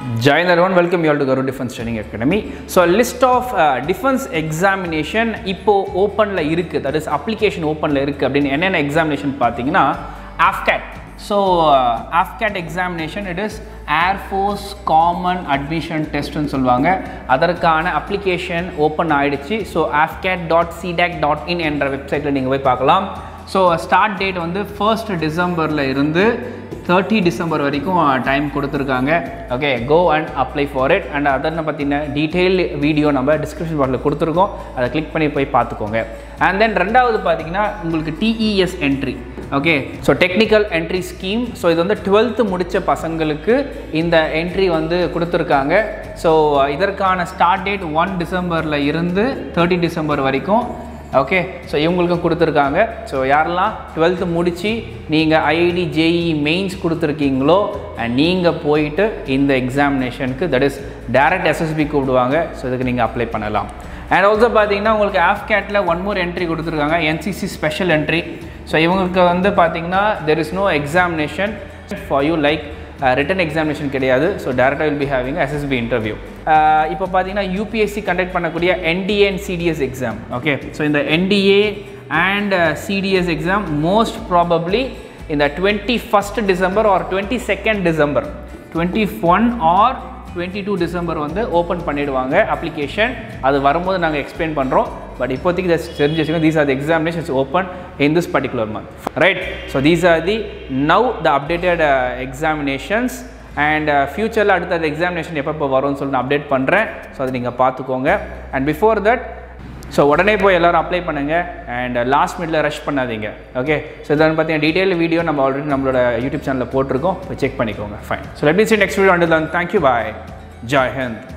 Join everyone, welcome you all to Garu Defense Training Academy. So a list of uh, defense examination இப்போ ஓப்பனில் இருக்குது that is application ஓப்பனில் இருக்குது அப்படின்னு என்னென்ன எக்ஸாமினேஷன் பார்த்தீங்கன்னா AFCAT so AFCAT examination it is Air Force common admission டெஸ்ட்னு சொல்லுவாங்க அதற்கான அப்ளிகேஷன் ஓப்பன் ஆயிடுச்சு so AFCAT dot CDAC dot in என்ற வெப்சைட்டில் நீங்கள் போய் பார்க்கலாம் ஸோ ஸ்டார்ட் டேட் வந்து ஃபர்ஸ்ட் டிசம்பரில் இருந்து தேர்ட்டி டிசம்பர் வரைக்கும் டைம் கொடுத்துருக்காங்க okay go and apply for it and அதனை பற்றின டீட்டெயில் வீடியோ நம்ம டிஸ்கிரிப்ஷன் பாக்ஸில் கொடுத்துருக்கோம் அதை கிளிக் பண்ணி போய் பார்த்துக்கோங்க அண்ட் தென் ரெண்டாவது பார்த்தீங்கன்னா உங்களுக்கு TES entry okay so technical entry scheme so இது வந்து டுவெல்த்து முடித்த பசங்களுக்கு இந்த என்ட்ரி வந்து கொடுத்துருக்காங்க ஸோ இதற்கான ஸ்டார்ட் டேட் ஒன் டிசம்பரில் இருந்து தேர்ட்டி டிசம்பர் வரைக்கும் ஓகே ஸோ இவங்களுக்கும் கொடுத்துருக்காங்க ஸோ யாரெல்லாம் டுவெல்த்து முடித்து நீங்கள் ஐஐடி ஜேஇ மெயின்ஸ் கொடுத்துருக்கீங்களோ அண்ட் நீங்கள் போயிட்டு இந்த எக்ஸாமினேஷனுக்கு தட் இஸ் டேரக்ட் எஸ்எஸ்பி கூப்பிடுவாங்க ஸோ இதுக்கு நீங்கள் அப்ளை பண்ணலாம் அண்ட் ஆல்சோ பார்த்தீங்கன்னா உங்களுக்கு ஆஃப்கேட்டில் ஒன் மோர் என்ட்ரி கொடுத்துருக்காங்க என்சிசி ஸ்பெஷல் என்ட்ரி ஸோ இவங்களுக்கு வந்து பார்த்தீங்கன்னா there is no examination for you like written examination கிடையாது ஸோ டேரக்டாக will be having SSB interview இப்போ பார்த்தீங்கன்னா யூபிஎஸ்சி கண்டக்ட் பண்ணக்கூடிய NDA and CDS exam okay so இந்த NDA and CDS exam most probably இந்த twenty first December or twenty second December twenty one or twenty two December வந்து open பண்ணிடுவாங்க application அது வரும்போது நாங்கள் எக்ஸ்பிளைன் பண்ணுறோம் பட் இப்போதைக்கு ஜஸ்ட் தெரிஞ்சு வச்சுக்கோங்க these are the examinations open in this particular month right so these are the now the updated examinations and ஃப்யூச்சரில் அடுத்த எக்ஸாமினேஷன் எப்போ வரும்னு சொல்லி நான் அப்டேட் பண்ணுறேன் ஸோ அதை நீங்கள் பார்த்துக்கோங்க அண்ட் பிஃபோர் தட் ஸோ உடனே போய் எல்லோரும் அப்ளை பண்ணுங்கள் அண்ட் லாஸ்ட் மினிட்ல ரஷ் பண்ணாதீங்க ஓகே ஸோ இதை பார்த்தீங்கன்னா டீட்டெயில் வீடியோ நம்ம ஆல்ரெடி நம்மளோட யூடியூப் சேனலில் போட்டிருக்கோம் போய் செக் பண்ணிக்கோங்க fine so let me see next video and தான் தேங்க்யூ பாய் ஜாய் ஹிந்த்